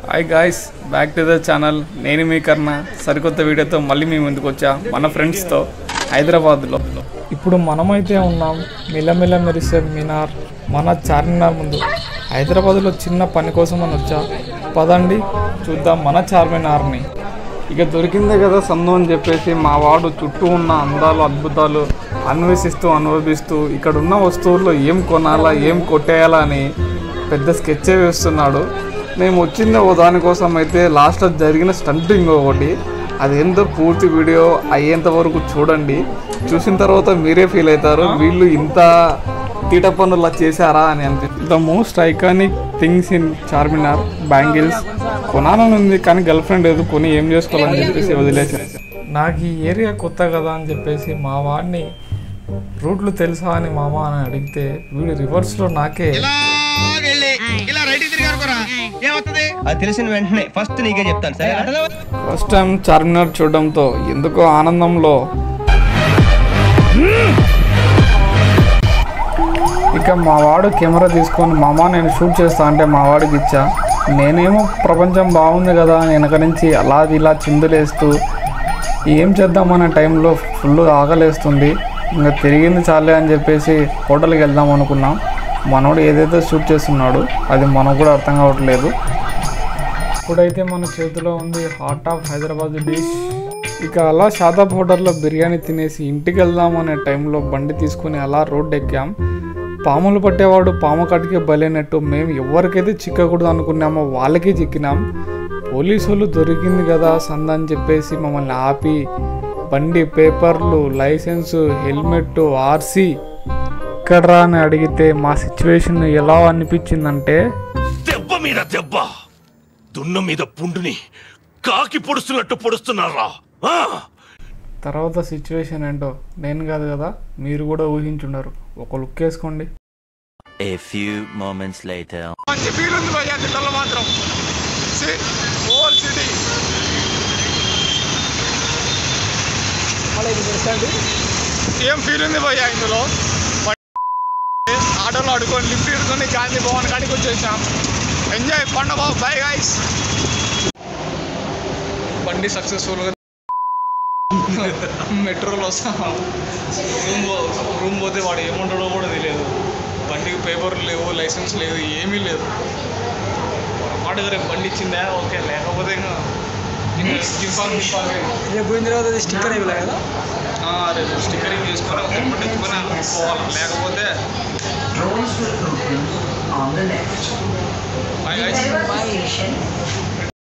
Hi guys back to the channel నేను మీ కర్ణ సరికొత్త వీడియోతో మళ్ళీ మీ ముందుకు వచ్చా మన ఫ్రెండ్స్తో హైదరాబాద్లో ఇప్పుడు మనమైతే ఉన్నాం మిలమిల మెరిసే మినార్ మన చార్మినార్ ముందు హైదరాబాద్లో చిన్న పని కోసం అని వచ్చా పదండి చూద్దాం మన చార్మినార్ని ఇక దొరికిందే కదా సందు అని చెప్పేసి మా వాడు చుట్టూ ఉన్న అందాలు అద్భుతాలు అన్వేషిస్తూ అనుభవిస్తూ ఇక్కడ ఉన్న వస్తువుల్లో ఏం కొనాలా ఏం కొట్టేయాలా అని పెద్ద స్కెచ్చే వేస్తున్నాడు మేము వచ్చింది ఓ దానికోసం అయితే లాస్ట్లో జరిగిన స్టంట్ ఇంకొకటి అదేందో పూర్తి వీడియో అయ్యేంత వరకు చూడండి చూసిన తర్వాత మీరే ఫీల్ అవుతారు వీళ్ళు ఇంత తీట పనులు చేశారా అని అనిపిస్తుంది the most iconic things in Charminar bangles కొనాలని ఉంది కానీ గర్ల్ ఫ్రెండ్ లేదు కొని ఏం చేసుకోవాలని చెప్పేసి వదిలేసాను నాకు ఈ ఏరియా కొత్త కదా అని చెప్పేసి మా వాడిని రూట్లు తెలుసా అని మామ అని అడిగితే వీడు రివర్స్లో నాకే ఇలాగెళ్ళి ఇలా రైట్ తిరిగి అనుకోరా ఏమవుతుంది అది తెలిసిన వెంటనే ఫస్ట్ నీకే చెప్తాను సరే ఫస్ట్ టైం చార్మినార్ చూడడంతో ఎందుకో ఆనందంలో ఇక మా వాడు కెమెరా తీసుకొని మామ నేను షూట్ చేస్తా అంటే మా వాడికి ఇచ్చా నేనేమో ప్రపంచం బాగుంది కదా అని వెనక నుంచి అలా ఇలా చిందులేస్తూ ఏం చేద్దామనే టైంలో ఫుల్ ఆకలేస్తుంది ఇంకా తిరిగింది చాలే అని చెప్పేసి హోటల్కి వెళ్దాం అనుకున్నాం మనోడు ఏదైతే షూట్ చేస్తున్నాడు అది మనకు కూడా అర్థం కావట్లేదు ఇప్పుడైతే మన చేతిలో ఉంది హాట్ ఆఫ్ హైదరాబాద్ డిష్ ఇక అలా షాదాబ్ హోటల్లో బిర్యానీ తినేసి ఇంటికి వెళ్దాం అనే టైంలో బండి తీసుకుని అలా రోడ్డు ఎక్కాం పాములు పట్టేవాడు పాము కట్టుకే బలైనట్టు మేము ఎవరికైతే చిక్కకూడదు అనుకున్నామో వాళ్ళకి చిక్కినాం పోలీసులు దొరికింది కదా సంద అని చెప్పేసి మమ్మల్ని ఆపి బండి పేపర్లు లైసెన్సు హెల్మెట్ ఆర్సీ ఎక్కడ్రా అని అడిగితే మా సిచ్యువేషన్ ఎలా అనిపించిందంటే దెబ్బ మీద దెబ్బ దున్న మీద పుండుని కాకి పొడుస్తున్నట్టు పొడుస్తున్నారా ఆ? తర్వాత సిచ్యువేషన్ ఏంటో నేను కాదు కదా మీరు కూడా ఊహించుండరు ఒక లుక్ వేసుకోండి A few moments later. మంచి ఫీల్ ఉంది భయ్యా దిల్లలో మాత్రం హోల్ సిటీ ఏం ఫీల్ ఉంది భయ్యా ఇందులో ఆటోలో అడుకొని లిఫ్ట్ ఇడుకొని గాంధీ భవన్ కాడికి వచ్చేసాం ఎంజాయ్ పండుగ బై గైస్ బండి సక్సెస్ఫుల్గా మెట్రోలో వస్తాం రూమ్ రూమ్ పోతే వాడు ఏముంటాడో కూడా తెలియదు బండికి పేపర్లు లేవు లైసెన్స్ లేదు ఏమీ లేదు మాట రేపు బండి ఇచ్చిందా ఓకే లేకపోతే ఇంకా ఇంకా జింపాల్ జింపాల్ రేపు పోయిన తర్వాత అది స్టిక్కర్ ఇవ్వలే కదా రేపు స్టిక్కరింగ్ చేసుకొని ఒక హెల్మెట్ ఇచ్చుకొని పోవాలి లేకపోతే Doors will open on the left. Bye, guys. Remember,